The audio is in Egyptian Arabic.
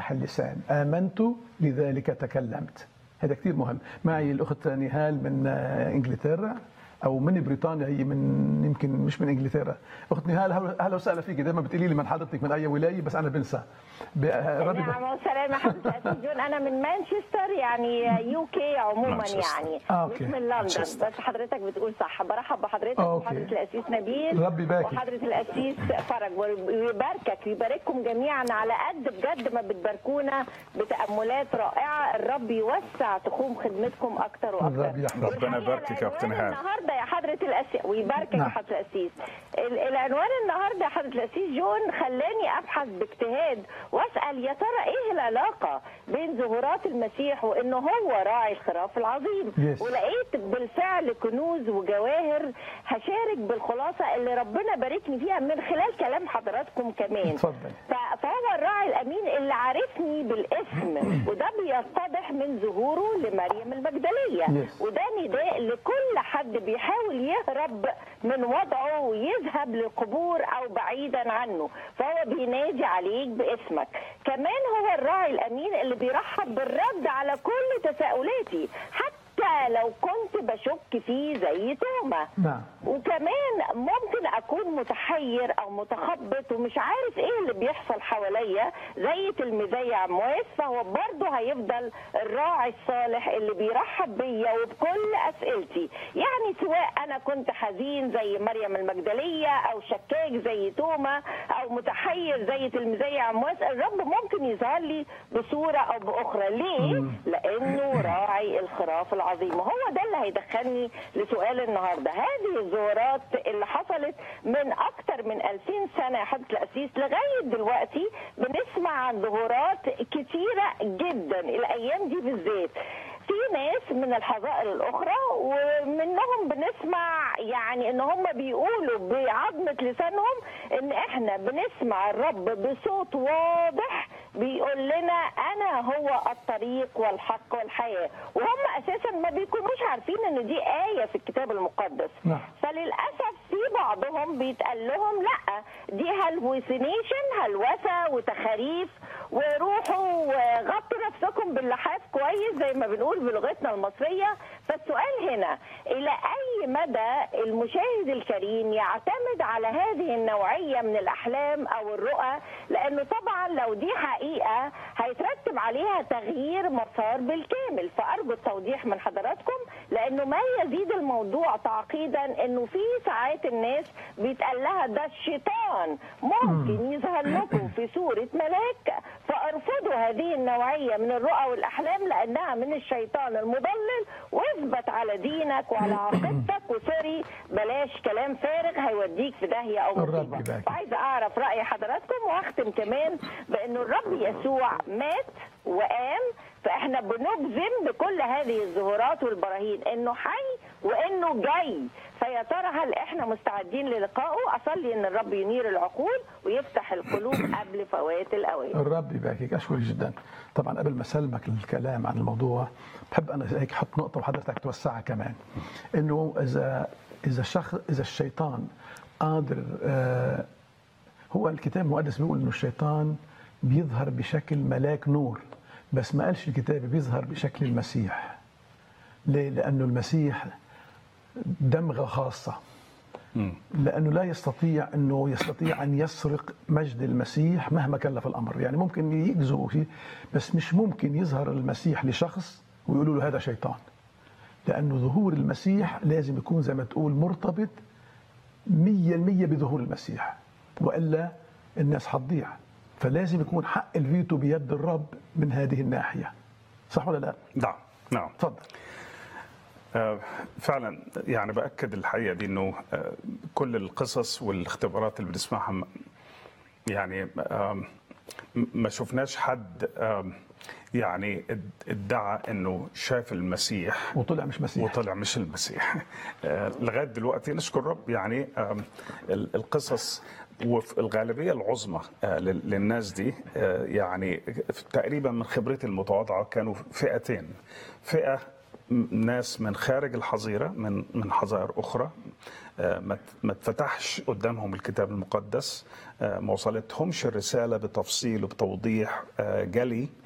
انفتح اللسان آمنت لذلك تكلمت هذا كثير مهم معي الأخت نهال من آه، إنجلترا أو من بريطانيا هي من يمكن مش من إنجلترا أخت نهال أهلا- أهلا وسهلا فيك دائما بتقولي لي من حضرتك من أي ولاية بس أنا بنسى ب- آه، ربي ب- نعم والسلام يا حضرة الأسيس جون أنا من مانشستر يعني يو كي عموما مانشستر. يعني آه، مش أوكي. من لندن مانشستر. بس حضرتك بتقول صح برحب بحضرتك آه، أوكي. وحضرة الأسيس نبيل ربي يباركك. وحضرة الأسيس فرج ويباركك ويبارككم جميعا على قد بجد ما بتباركونا بتأملات رائعة الرب يوسع تخوم خدمتكم أكتر وأكتر الرب يحفظك. ربنا يباركك يا أخت والحقيقة نهال. النهارده يا حضرة الأسيس ويباركك يا نعم. حضرة الأسيس ال- العنوان النهارده يا حضرة الأسيس جون خلاني أبحث باجتهاد وأسأل يا ترى إيه العلاقة بين ظهورات المسيح وإنه هو راعي الخراف العظيم Yes. ولقيت بالفعل كنوز وجواهر هشارك بالخلاصة اللي ربنا باركني فيها من خلال كلام حضراتكم كمان اتفضل. ف- فهو الراعي الامين اللي عارفني بالاسم وده بيتضح من ظهوره لمريم المجدليه Yes. وده نداء لكل حد بيحاول يهرب من وضعه ويذهب للقبور او بعيدا عنه فهو بينادي عليك باسمك كمان هو الراعي الامين اللي بيرحب بالرد على كل تساؤلاتي حتى لو كنت بشك فيه زي توما نعم وكمان ممكن اكون متحير او متخبط ومش عارف ايه اللي بيحصل حواليا زي تلميذي عمواس فهو برضه هيفضل الراعي الصالح اللي بيرحب بيا وبكل اسئلتي يعني سواء انا كنت حزين زي مريم المجدليه او شكاك زي توما او متحير زي تلميذي عمواس الرب ممكن يظهر لي بصوره او باخرى ليه لانه راعي الخراف العظيم وهو ده اللي هيدخلني لسؤال النهارده هذه الظهورات اللي حصلت من اكتر من 2000 سنه يا حضره الاسيس لغايه دلوقتي بنسمع عن ظهورات كتيره جدا الايام دي بالذات في ناس من الحظائر الاخرى ومنهم بنسمع يعني ان هم بيقولوا بعظمه لسانهم ان احنا بنسمع الرب بصوت واضح بيقول لنا انا هو الطريق والحق والحياه وهم اساسا ما بيكونوش عارفين ان دي ايه في الكتاب المقدس نعم. فللاسف في بعضهم بيتقال لهم لا دي هلوسينيشن هلوسه وتخاريف وروحوا وغطوا نفسكم باللحاف كويس زي ما بنقول بلغتنا المصريه فالسؤال هنا الى اي مدى المشاهد الكريم يعتمد على هذه النوعيه من الاحلام او الرؤى لانه طبعا لو دي حقيقه هيترتب عليها تغيير مسار بالكامل فارجو التوضيح من حضراتكم لانه ما يزيد الموضوع تعقيدا انه في ساعات الناس بيتقال لها ده الشيطان ممكن يظهر لكم في صوره ملاك فارفضوا هذه النوعيه من الرؤى والاحلام لانها من الشيطان المضلل واثبت على دينك وعلى عقيدتك وسوري بلاش كلام فارغ هيوديك في داهيه او الرب مصيبه يبارك. فعايزه اعرف راي حضراتكم واختم كمان بانه الرب يسوع مات وقام فاحنا بنجزم بكل هذه الظهورات والبراهين انه حي وانه جاي فيا ترى هل احنا مستعدين للقائه اصلي ان الرب ينير العقول ويفتح القلوب قبل فوات الاوان الرب يباركك اشكرك جدا طبعا قبل ما اسلمك الكلام عن الموضوع بحب انا هيك احط نقطه وحضرتك توسعها كمان انه اذا اذا الشخص اذا الشيطان قادر آه هو الكتاب المقدس بيقول انه الشيطان بيظهر بشكل ملاك نور بس ما قالش الكتاب بيظهر بشكل المسيح ليه؟ لانه المسيح دمغه خاصه لانه لا يستطيع انه يستطيع ان يسرق مجد المسيح مهما كلف الامر، يعني ممكن يجزوا فيه بس مش ممكن يظهر المسيح لشخص ويقولوا له هذا شيطان. لانه ظهور المسيح لازم يكون زي ما تقول مرتبط 100% بظهور المسيح والا الناس حتضيع. فلازم يكون حق الفيتو بيد الرب من هذه الناحيه. صح ولا لا؟ نعم نعم تفضل. آه، فعلا يعني باكد الحقيقه دي انه آه، كل القصص والاختبارات اللي بنسمعها م- يعني آم، م- ما شفناش حد آم، يعني اد- ادعى انه شاف المسيح وطلع مش مسيح. وطلع مش المسيح آه، لغايه دلوقتي نشكر رب يعني آم، ال- القصص وفي الغالبيه العظمى آه، لل- للناس دي آه، يعني تقريبا من خبرتي المتواضعه كانوا فئتين فئه ناس من خارج الحظيره من من حظائر اخرى آه، ما ت- ما اتفتحش قدامهم الكتاب المقدس آه، ما وصلتهمش الرساله بتفصيل وبتوضيح آه، جلي